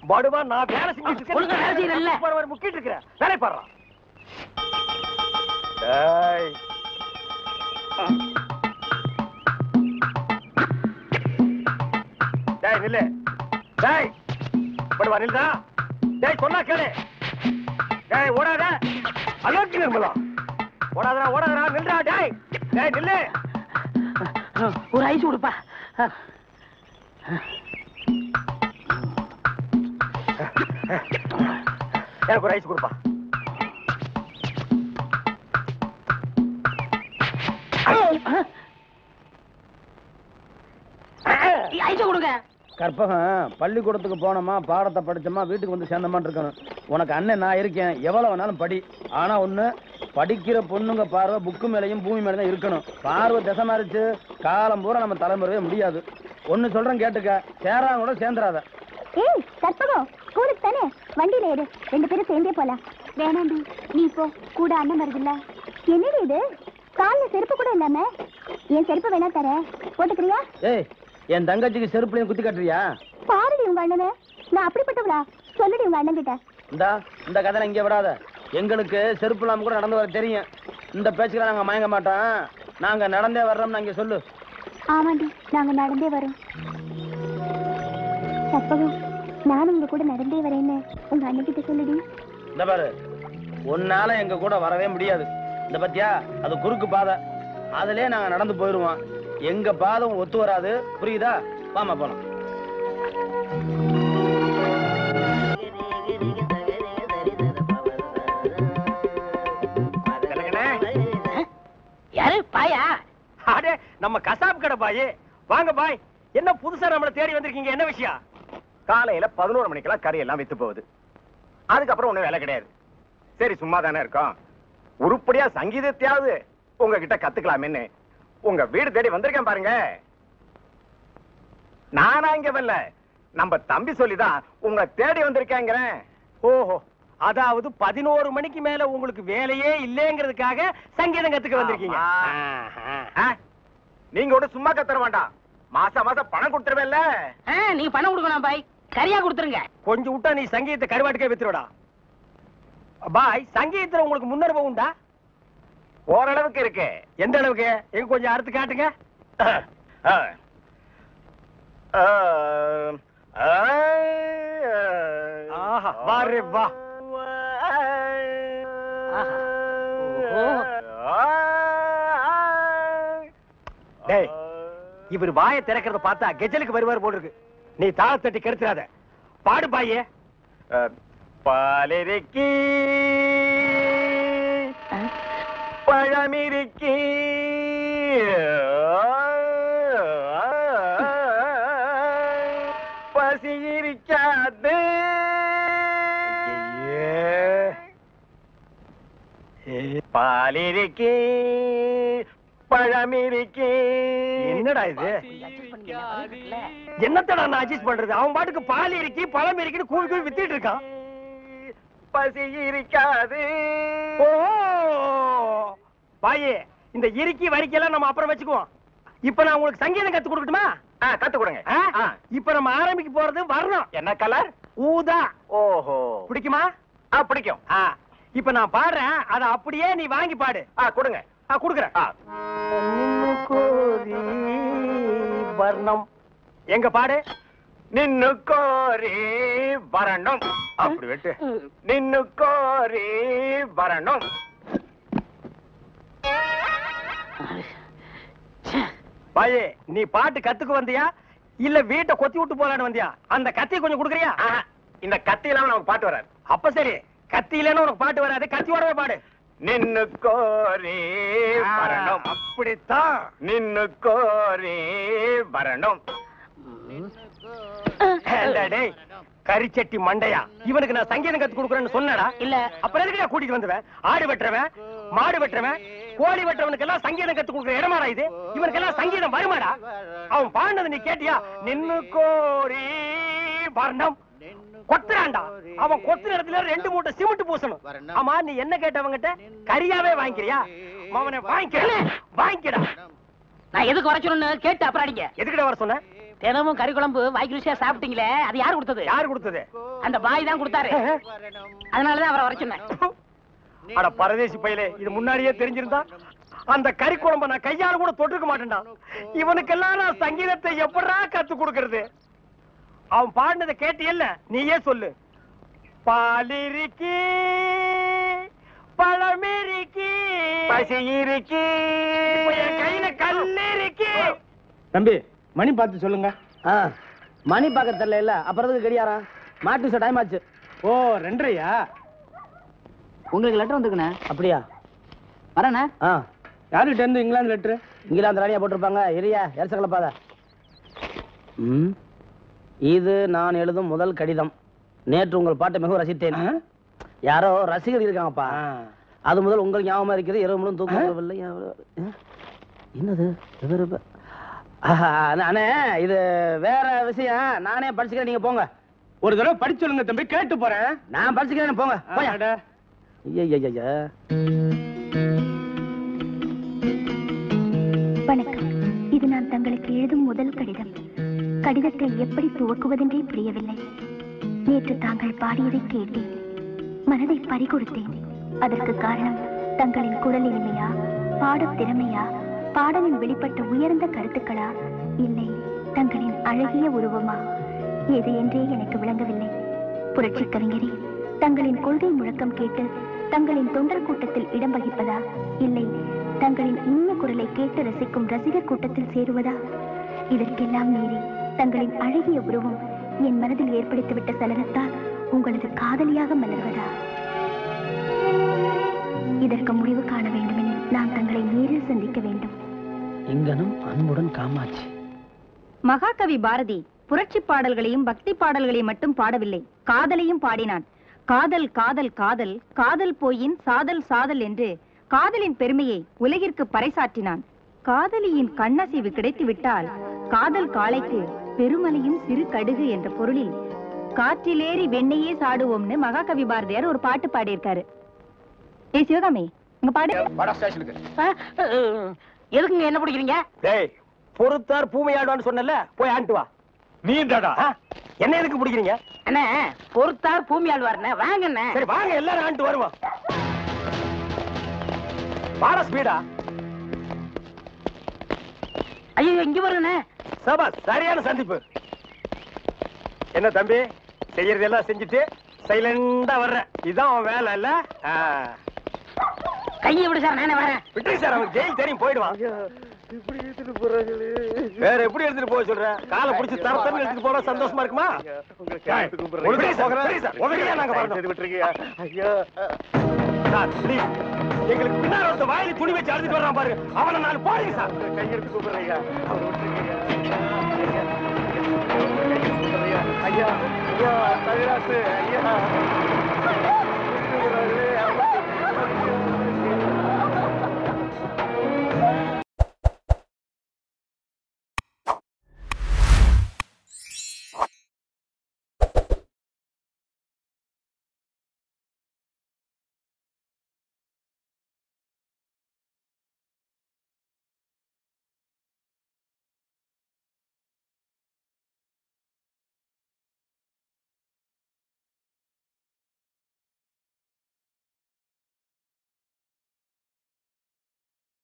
படுவா நான் வேலை செஞ்சுட்டு ஒழுங்கா வேலை செய்யறேன்ல? இருக்கேன் முக்கிட்டு இருக்கிறேன் வேலை பாடுறான் டேய் டேய் நில்லு டேய் படுவா நில்லுடா டேய் சொன்னா கேளு டேய் ஓடாத அலோக்கி நிர்மலா ஓடாதடா ஓடாதடா நில்லுடா டேய் டேய் நில்லு ஒரு ஐஸ் கொடுப்பா எனக்கு ஒரு ஐஸ் கொடுப்பா ஐஸ் கொடுங்க கற்பகம் பள்ளிக்கூடத்துக்கு போனோமா பாடத்தை படிச்சோமா வீட்டுக்கு வந்து சேர்ந்தமான்னு இருக்கணும் உனக்கு அண்ணன் நான் இருக்கேன் எவ்வளவு வேணாலும் படி ஆனா ஒண்ணு படிக்கிற பொண்ணுங்க பார்வை புக்கு மேலையும் பூமி மேல தான் இருக்கணும் பார்வை திசை மாறிச்சு காலம் பூரா நம்ம தலைமுறையே முடியாது ஒண்ணு சொல்றேன் கேட்டுக்க சேராங்க கூட சேர்ந்துடாத ஏய் கற்பகம் ஸ்கூலுக்கு தானே வண்டியில ஏறு ரெண்டு பேரும் சேர்ந்தே போலாம் வேணாண்டி நீ போ கூட அண்ணன் வருதுல்ல என்னடி இது கால்ல செருப்பு கூட இல்லாம என் செருப்பு வேணா தர போட்டுக்கிறியா ஏய் என் தங்கச்சிக்கு செருப்புலையும் குத்தி காட்டுறியா பாருடி உங்க அண்ணனை நான் அப்படிப்பட்டவளா சொல்லுடி உங்க அண்ணன் கிட்ட இந்தா இந்த கதை இங்கே விடாத எங்களுக்கு செருப்பு இல்லாம கூட நடந்து வர தெரியும் இந்த பேச்சுக்கெல்லாம் நாங்க மயங்க மாட்டோம் நாங்க நடந்தே வர்றோம்னு அங்கே சொல்லு ஆமாண்டி நாங்க நடந்தே வரோம் கற்பகம் நானும் உங்க கூட நடந்தே வரேன்னு உங்க அண்ணன் கிட்ட சொல்லுடி இந்த பாரு உன்னால எங்க கூட வரவே முடியாது இந்த பத்தியா அது குறுக்கு பாதை அதுலயே நாங்க நடந்து போயிருவோம் எங்க பாதம் ஒத்து வராது புரியுதா வாமா போலாம் கணக்கனே யாரு பாயா அடே நம்ம கசாப் கடை பாய் வாங்க பாய் என்ன புதுசா நம்மள தேடி வந்திருக்கீங்க என்ன விஷயம் காலையில பதினோரு மணிக்கெல்லாம் கறி எல்லாம் வித்து போகுது அதுக்கப்புறம் ஒண்ணும் வேலை கிடையாது சரி சும்மா தானே இருக்கோம் உருப்படியா சங்கீதத்தையாவது உங்ககிட்ட கத்துக்கலாமேன்னு உங்க வீடு தேடி வந்திருக்கேன் பாருங்க நானா இங்க வரல நம்ம தம்பி சொல்லிதான் உங்களை தேடி வந்திருக்கேங்கிறேன் ஓஹோ அதாவது பதினோரு மணிக்கு மேல உங்களுக்கு வேலையே இல்லைங்கிறதுக்காக சங்கீதம் கத்துக்க வந்திருக்கீங்க ஆமா. ஆஹா. ஆ? நீங்க ஒண்ணு சும்மா கத்துற வேண்டாம் மாசம் மாசம் பணம் கொடுத்துருவேன்ல ஆ, நீங்க பணம் கொடுக்கணும் பாய் சரியா கொடுத்துருங்க கொஞ்சம் விட்டா நீ சங்கீதத்தை கருவாட்டுக்கே வித்துருடா பாய் சங்கீதத்துல உங்களுக்கு முன்னனுபவம் உண்டா ஓரளவுக்கு இருக்கு எந்த அளவுக்கு எங்க கொஞ்சம் அறுத்து காட்டுங்க ஆ. ஆ. ஆ. ஆஹா, வா ரே வா. ஆஹா. ஓஹோ. டேய், இவர் வாயை திறக்கிறத பார்த்தா கெஜலுக்கு வருவார் போல இருக்கு நீ தாள தட்டி கெடுத்துறாத பாடு பாயே பாலிருக்கி ஆ? பழமிருக்கி பசி இருக்காது பாலிருக்கி பழமிருக்கி என்னடா இது adjust பண்ணுங்க, பதில் இருக்குல்ல? என்னத்தடா நான் அட்ஜஸ்ட் பண்றது அவன் பாட்டுக்கு பால் இறக்கி பழம் இறக்கின்னு கூவி கூவி வித்திட்டு இருக்கான் பசி இருக்காது ஓ பாயே இந்த இறுக்கி வரிக்கையெல்லாம் நம்ம அப்புறம் வச்சுக்குவோம் இப்ப நான் உங்களுக்கு சங்கீதம் கத்து கொடுக்கட்டுமா ஆ, கத்து கொடுங்க ஆ? ஆ. இப்ப நம்ம ஆரம்பிக்க போறது வரணும் என்ன கலர் ஊதா ஓஹோ பிடிக்குமா ஆ பிடிக்கும் ஆ, இப்ப நான் பாடுறேன் அத அப்படியே நீ வாங்கி பாடு ஆ கொடுங்க ஆ குடுக்குறேன் ஆ வர்ணம் எங்க பாடு நின்னு கோரி வரணும் அப்படி வெட்டு நின்னு கோரி வரணும் பாயே நீ பாட்டு கத்துக்க வந்தியா இல்ல வீட்டை கொத்தி விட்டு போலான்னு வந்தியா அந்த கத்தியை கொஞ்சம் குடுக்குறியா ஆஹா, இந்த கத்தி இல்லாம நமக்கு பாட்டு வராது அப்ப சரி கத்தி இல்லைன்னு உனக்கு பாட்டு வராது கத்தியோடவே பாடு நின்னு கோரி வரணும் அப்படித்தான் நின்னு கோரி வரணும் ஏண்டா டேய் கரிச்சட்டி மண்டையா இவனுக்கு நான் சங்கீதம் கத்து கொடுக்குறேன்னு சொன்னடா இல்ல அப்புறம் எதுக்கு கூட்டிட்டு வந்துவேன் ஆடு வெட்டுறவன் மாடு வெட்டுறவன் கோழி வெட்டுறவனுக்கு எல்லாம் சங்கீதம் கத்து கொடுக்குற இடமாடா இது இவனுக்கு எல்லாம் சங்கீதம் வருமாடா அவன் பாடினது நீ கேட்டியா நின்னு கோரி வர்ணம் கொத்துறான்டா அவன் கொத்துற இடத்துல ரெண்டு மூட்டை சிமெண்ட் பூசணும் ஆமா நீ என்ன கேட்டவங்கிட்ட கரியாவே வாங்கிக்கிறியா அவனை வாங்கிக்க வாங்கிக்கடா நான் எதுக்கு வர சொல்லணும்னு கேட்டு அப்புறம் அடிங்க எதுக்கிட்ட வர சொன்ன தினமும் கறி குழம்பு வாய்க்கு ருசியா சாப்பிட்டீங்களே அது யார் கொடுத்தது யார் கொடுத்தது அந்த பாய் தான் கொடுத்தாரு அதனாலதான் அவரை வர சொன்னேன் அட பரதேசி பையலே இது முன்னாடியே தெரிஞ்சிருந்தா அந்த கறி குழம்ப நான் கையால கூட தொட்டிருக்க மாட்டேன்டா இவனுக்கெல்லாம் நான் சங்கீதத்தை எப்படா கத்து கொடுக்கறது அவன் பாடினதை கேட்டியல்ல நீயே சொல்லு பாலிருக்கி பழமிருக்கி பசி இருக்கி இப்ப என் கையில கல்லிருக்கி தம்பி மணி பார்த்து சொல்லுங்க ஆ மணி பார்க்க தெரியல இல்ல அப்புறம் எதுக்கு கடியாரம் மாட்டு டைம் ஆச்சு ஓ ரெண்டரையா உங்களுக்கு லெட்டர் வந்துருக்குண்ணே அப்படியா வரேண்ணே ஆ யாருக்கிட்ட இருந்து இங்கிலாந்து லெட்ரு இங்கிலாந்து ராணியா போட்டிருப்பாங்க எரியா எரிச கலப்பாத ம் இது நான் எழுதும் முதல் கடிதம் நேற்று உங்கள் பாட்டை மிகவும் ரசித்தேன் யாரோ ரசிகர் இருக்காங்கப்பா அது முதல் உங்களுக்கு ஞாபகம் இருக்கிறது இரவு முழுவதும் தூக்கம் வரவில்லை ஆ? என்னது இவரு ப- ஆஹா, அண்ணே இது வேற விஷயம் நானே படிச்சுக்கிறேன் நீங்க போங்க ஒரு தடவை படிச்சு சொல்லுங்க தம்பி கேட்டு போறேன் நான் படிச்சுக்கிறேன் போங்க போயா ஐயா வணக்கம் இது நான் தங்களுக்கு எழுதும் முதல் கடிதம் கடிதத்தை எப்படி துவக்குவதென்றே புரியவில்லை நேற்று தாங்கள் பாடியதை கேட்டேன் மனதை பறிகொடுத்தேன் அதற்கு காரணம் தங்களின் குரல் இனிமையா பாடத் திறமையா பாடலில் வெளிப்பட்ட உயர்ந்த கருத்துக்களா இல்லை தங்களின் அழகிய உருவமா எது என்றே எனக்கு விளங்கவில்லை புரட்சி கவிஞரே தங்களின் கொள்கை முழக்கம் கேட்டு தங்களின் தொண்டர் கூட்டத்தில் இடம் வகிப்பதா இல்லை தங்களின் இனிய குரலை கேட்டு ரசிக்கும் ரசிகர் கூட்டத்தில் சேருவதா இதற்கெல்லாம் மீறி தங்களின் அழகிய உருவம் என் மனதில் ஏற்படுத்திவிட்ட சலனத்தால் உங்களது காதலியாக மலர்வதா இதற்கு முடிவு காண வேண்டுமெனில் நான் தங்களை நேரில் சந்திக்க வேண்டும் இங்கனும் அன்புடன் காமாட்சி மகாகவி பாரதி புரட்சி பாடல்களையும் பக்தி பாடல்களையும் மட்டும் பாடவில்லை காதலையும் பாடினான் காதல் காதல் காதல் காதல் போயின் சாதல் சாதல் என்று காதலின் பெருமையை உலகிற்கு பறைசாற்றினான் காதலியின் கண்ணசைவு கிடைத்துவிட்டால் காதல் காளைக்கு பெருமலையும் சிறு கடுகு என்ற பொருளில் காற்றிலேறி வெண்ணையே சாடுவோம்னு மகாகவி பாரதியார் ஒரு பாட்டு பாடியிருக்காரு ஏய் சிவகாமி உங்க பாடு வட ஸ்டேஷனுக்கு ஆ, அஹ், எதுக்குங்க என்ன பிடிக்கிறீங்க டேய் பொறுத்தார் பூமையாடுவான்னு சொன்னல போய் ஆண்டு வா நீ என்ன எதுக்கு பிடிக்கிறீங்க அண்ணே பொறுத்தார் பூமி ஆழ்வார்ண்ணே வாங்கண்ணே சரி வாங்க எல்லாரும் ஆண்டு வருவோம் பாட ஸ்பீடா ஐயோ இங்க வருங்கண்ணே சபா சரியான சந்திப்பு என்ன தம்பி செய்யறது எல்லாம் செஞ்சுட்டு சைலண்டா வர்ற இதான் அவன் வேலை இல்ல ஆ. கையை விடு சார் நானே வரேன் விட்டுரு சார் அவன் ஜெயில் தெரியும் போயிடுவான் வேற எப்படி எடுத்துட்டு போக சொல்ற காலை புடிச்சு தர தர எடுத்துட்டு போனா சந்தோஷமா இருக்குமா ஏய், ஒழுங்கா போகிறேன். உதவியா நாங்க வரணும். Sir, please. எங்களுக்கு பின்னால ஒருத்த வாயில துணி வச்சு அழுதுட்டு வர்றான் பாருங்க அவனை நான் போடுங்க சார் கையெடுத்து கூப்பிடுறீங்க ஐயா ஐயா தவிராசு ஐயா